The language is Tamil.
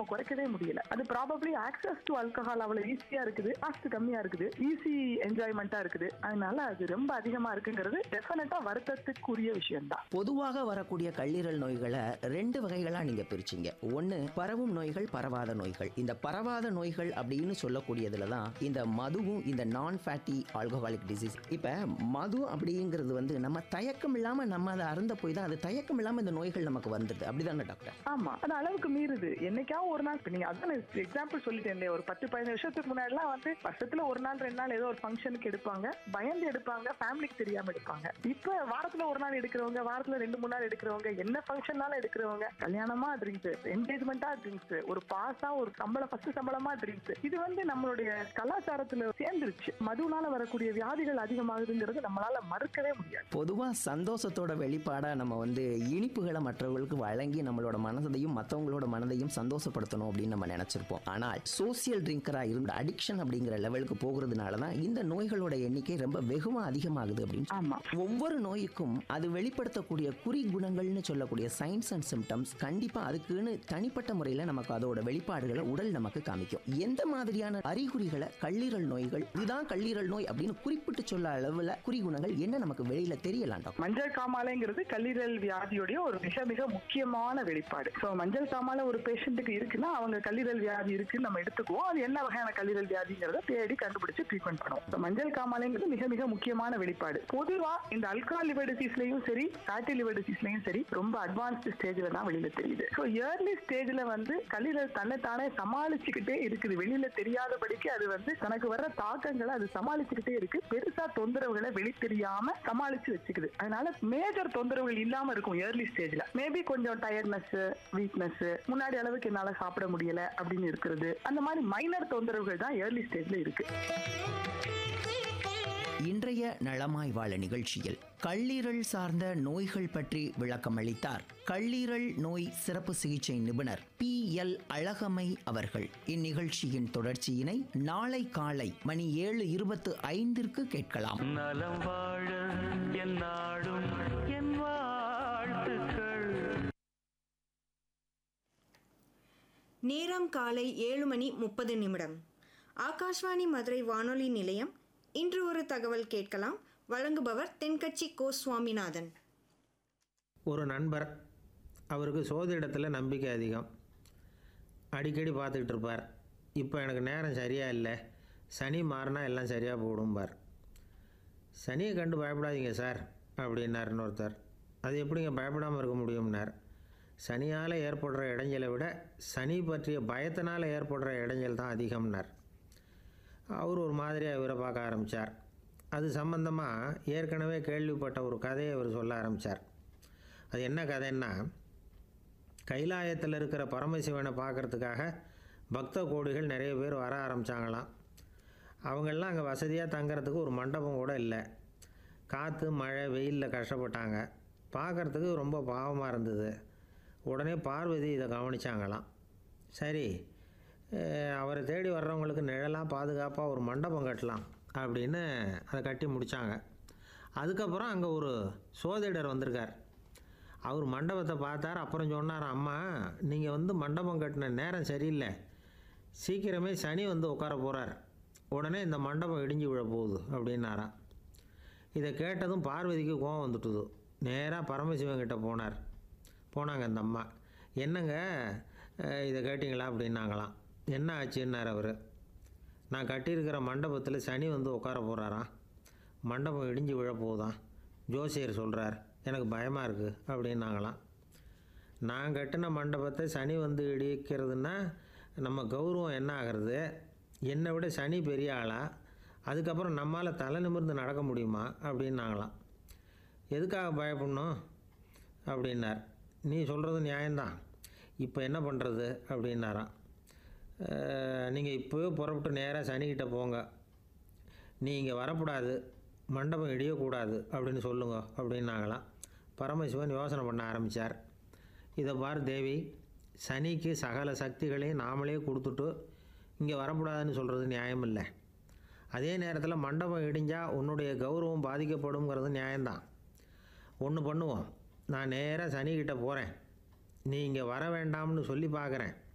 குறைக்கவே முடியல அது ப்ராபப்ளி ஆக்சஸ் டு ஆல்கஹால் அவ்வளவு ஈஸியா இருக்குது காஸ்ட் கம்மியா இருக்குது ஈஸி என்ஜாய்மெண்டா இருக்குது அதனால அது ரொம்ப அதிகமா இருக்குங்கிறது டெஃபினட்டா வருத்தத்துக்குரிய விஷயம் தான் பொதுவாக வரக்கூடிய கல்லீரல் நோய்களை ரெண்டு வகைகளா நீங்க பிரிச்சீங்க ஒன்னு பரவும் நோய்கள் பரவாத நோய்கள் இந்த பரவாத நோய்கள் அப்படின்னு சொல்லக்கூடியதுல தான் இந்த மதுவும் இந்த நான் ஃபேட்டி ஆல்கஹாலிக் டிசீஸ் இப்ப மது அப்படிங்கிறது வந்து நம்ம தயக்கம் இல்லாம நம்ம அதை அருந்த போய் தான் அது தயக்கம் இல்லாம இந்த நோய்கள் நமக்கு வந்துடுது அப்படிதானே டாக்டர் ஆமா அது அளவுக்கு மீறுது என்னைக்காவது ஒரு நாள் இப்ப நீங்க அதான் எக்ஸாம்பிள் சொல்லிட்டேன் இல்லையா ஒரு பத்து பதினஞ்சு வருஷத்துக்கு முன்னாடிலாம் வந்து வருஷத்துல ஒரு நாள் ரெண்டு நாள் ஏதோ ஒரு ஃபங்க்ஷனுக்கு எடுப்பாங்க பயந்து எடுப்பாங்க ஃபேமிலிக்கு தெரியாம எடுப்பாங்க இப்ப வாரத்துல ஒரு நாள் எடுக்கிறவங்க வாரத்துல ரெண்டு மூணு நாள் எடுக்கிறவங்க என்ன ஃபங்க்ஷன்னாலும் எடுக்கிறவங்க கல்யாணமா ட்ரிங்க்ஸ் என்கேஜ்மெண்டா ட்ரிங்க்ஸ் ஒரு பாஸா ஒரு சம்பளம் ஃபர்ஸ்ட் சம்பளமா ட்ரிங்க்ஸ் இது வந்து நம்மளுடைய கலாச்சாரத்துல சேர்ந்துருச்சு மதுனால வரக்கூடிய வியாதிகள் அதிகமாகுதுங்கிறது நம்மளால மறுக்கவே முடியாது பொதுவா சந்தோஷத்தோட வெளிப்பாடா நம்ம வந்து இனிப்புகளை மற்றவர்களுக்கு வழங்கி நம்மளோட மனதையும் மற்றவங்களோட மனதையும் சந்தோஷப்படுத்தணும் அப்படின்னு நம்ம நினைச்சிருப்போம் ஆனால் சோசியல் ட்ரிங்கரா இருந்த அடிக்ஷன் அப்படிங்கிற லெவலுக்கு போகிறதுனால தான் இந்த நோய்களோட எண்ணிக்கை ரொம்ப வெகுமா அதிகமாகுது அப்படின்னு ஆமா ஒவ்வொரு நோய்க்கும் அது வெளிப்படுத்தக்கூடிய குறி குணங்கள்னு சொல்லக்கூடிய சைன்ஸ் அண்ட் சிம்டம்ஸ் கண்டிப்பா அதுக்குன்னு தனிப்பட்ட முறையில் நமக்கு அதோட வெளிப்பாடுகளை உடல் நமக்கு காமிக்கும் எந்த மாதிரியான அறிகுறிகளை கல்லீரல் நோய்கள் இதுதான் கல்லீரல் நோய் அப்படின்னு குறிப்பிட்டு சொல்ல அளவில் குறிகுணங்கள் என்ன நமக்கு வெளியில தெரியலாம் டாக்டர் மஞ்சள் காமாலைங்கிறது கல்லீரல் வியாதியுடைய ஒரு மிக மிக முக்கியமான வெளிப்பாடு ஸோ மஞ்சள் காமாலை ஒரு பேஷண்ட்டுக்கு இருக்குன்னா அவங்க கல்லீரல் வியாதி இருக்குன்னு நம்ம எடுத்துக்குவோம் அது என்ன வகையான கல்லீரல் வியாதிங்கிறத தேடி கண்டுபிடிச்சு ட்ரீட்மெண்ட் பண்ணுவோம் So, மஞ்சள் காமாலைங்கிறது மிக மிக முக்கியமான வெளிப்பாடு பொதுவா இந்த அல்கால் லிவர் டிசீஸ்லயும் சரி ஃபேட்டி லிவர் டிசீஸ்லயும் சரி ரொம்ப அட்வான்ஸ்டு ஸ்டேஜ்ல தான் வெளியில தெரியுது ஸோ இயர்லி ஸ்டேஜ்ல வந்து கல்லீரல் தன்னை தானே சமாளிச்சுக்கிட்டே இருக்குது வெளியில தெரியாதபடிக்கு அது வந்து தனக்கு வர்ற தாக்கங்களை அது சமாளிச்சுக்கிட்டே இருக்கு பெருசா தொந்தரவுகளை வெளி தெரியாம சமாளிச்சு வச்சுக்குது அதனால மேஜர் தொந்தரவுகள் இல்லாம இருக்கும் இயர்லி ஸ்டேஜ்ல மேபி கொஞ்சம் டயர்ட்னஸ் வீக்னஸ் முன்னாடி அளவுக்கு என்னால சாப்பிட முடியல அப்படின்னு இருக்கிறது அந்த மாதிரி மைனர் தொந்தரவுகள் தான் இயர்லி ஸ்டேஜ்ல இருக்கு இன்றைய நலமாய் வாழ நிகழ்ச்சியில் கல்லீரல் சார்ந்த நோய்கள் பற்றி விளக்கமளித்தார் கல்லீரல் நோய் சிறப்பு சிகிச்சை நிபுணர் பி எல் அழகமை அவர்கள் இந்நிகழ்ச்சியின் தொடர்ச்சியினை நாளை காலை மணி ஏழு இருபத்து ஐந்திற்கு கேட்கலாம் நலம் வாழ என் நாடும் என் வாழ்த்துக்கள் நேரம் காலை ஏழு மணி முப்பது நிமிடம் ஆகாஷ்வாணி மதுரை வானொலி நிலையம் இன்று ஒரு தகவல் கேட்கலாம் வழங்குபவர் தென்கட்சி கோ சுவாமிநாதன் ஒரு நண்பர் அவருக்கு சோதிடத்தில் நம்பிக்கை அதிகம் அடிக்கடி பார்த்துக்கிட்டு இருப்பார் இப்போ எனக்கு நேரம் சரியாக இல்லை சனி மாறினா எல்லாம் சரியாக போடும்பார் சனியை கண்டு பயப்படாதீங்க சார் அப்படின்னார் இன்னொருத்தர் அது எப்படிங்க பயப்படாமல் இருக்க முடியும்னார் சனியால் ஏற்படுற இடைஞ்சலை விட சனி பற்றிய பயத்தினால் ஏற்படுற இடைஞ்சல் தான் அதிகம்னார் அவர் ஒரு மாதிரியாக இவரை பார்க்க ஆரம்பித்தார் அது சம்பந்தமாக ஏற்கனவே கேள்விப்பட்ட ஒரு கதையை அவர் சொல்ல ஆரம்பித்தார் அது என்ன கதைன்னா கைலாயத்தில் இருக்கிற பரமசிவனை பார்க்கறதுக்காக பக்த கோடிகள் நிறைய பேர் வர ஆரம்பித்தாங்களாம் அவங்கெல்லாம் அங்கே வசதியாக தங்கறதுக்கு ஒரு மண்டபம் கூட இல்லை காற்று மழை வெயிலில் கஷ்டப்பட்டாங்க பார்க்கறதுக்கு ரொம்ப பாவமாக இருந்தது உடனே பார்வதி இதை கவனிச்சாங்களாம் சரி அஹ், அவரை தேடி வர்றவங்களுக்கு நிழலாக பாதுகாப்பாக ஒரு மண்டபம் கட்டலாம் அப்படின்னு அதை கட்டி முடித்தாங்க அதுக்கப்புறம் அங்கே ஒரு சோதிடர் வந்திருக்கார் அவர் மண்டபத்தை பார்த்தார் அப்புறம் சொன்னார் அம்மா நீங்கள் வந்து மண்டபம் கட்டின நேரம் சரியில்லை சீக்கிரமே சனி வந்து உட்கார போகிறார் உடனே இந்த மண்டபம் இடிஞ்சு விழ போகுது அப்படின்னாராம் இதை கேட்டதும் பார்வதிக்கு கோவம் வந்துட்டுது நேராக பரமசிவன் கிட்ட போனார் போனாங்க அந்த அம்மா என்னங்க அஹ், இதை கேட்டிங்களா அப்படின்னாங்களாம் என்ன ஆச்சுன்னார் அவர் நான் கட்டியிருக்கிற மண்டபத்தில் சனி வந்து உட்கார போகிறாராம் மண்டபம் இடிஞ்சு விழ போகுதாம் ஜோசியர் சொல்கிறார் எனக்கு பயமாக இருக்குது அப்படின்னாங்களாம் நான் கட்டின மண்டபத்தை சனி வந்து இடிக்கிறதுனா நம்ம கௌரவம் என்ன ஆகிறது என்னை விட சனி பெரிய ஆளா அதுக்கப்புறம் நம்மால் தலை நிமிர்ந்து நடக்க முடியுமா அப்படின்னாங்களாம் எதுக்காக பயப்படணும் அப்படின்னார் நீ சொல்கிறது நியாயம்தான் இப்போ என்ன பண்ணுறது அப்படின்னாராம் நீங்கள் இப்போவே புறப்பட்டு நேராக சனிக்கிட்ட போங்க நீ இங்கே வரக்கூடாது மண்டபம் இடியக்கூடாது அப்படின்னு சொல்லுங்க அப்படின்னாங்களாம் பரமசிவன் யோசனை பண்ண ஆரம்பித்தார் இதை பார் தேவி சனிக்கு சகல சக்திகளையும் நாமளே கொடுத்துட்டு இங்கே வரக்கூடாதுன்னு சொல்கிறது நியாயம் இல்லை அதே நேரத்தில் மண்டபம் இடிஞ்சால் உன்னுடைய கௌரவம் பாதிக்கப்படுங்கிறது நியாயம்தான் ஒன்று பண்ணுவோம் நான் நேராக சனிக்கிட்ட போகிறேன் நீ இங்கே வர வேண்டாம்னு சொல்லி பார்க்குறேன்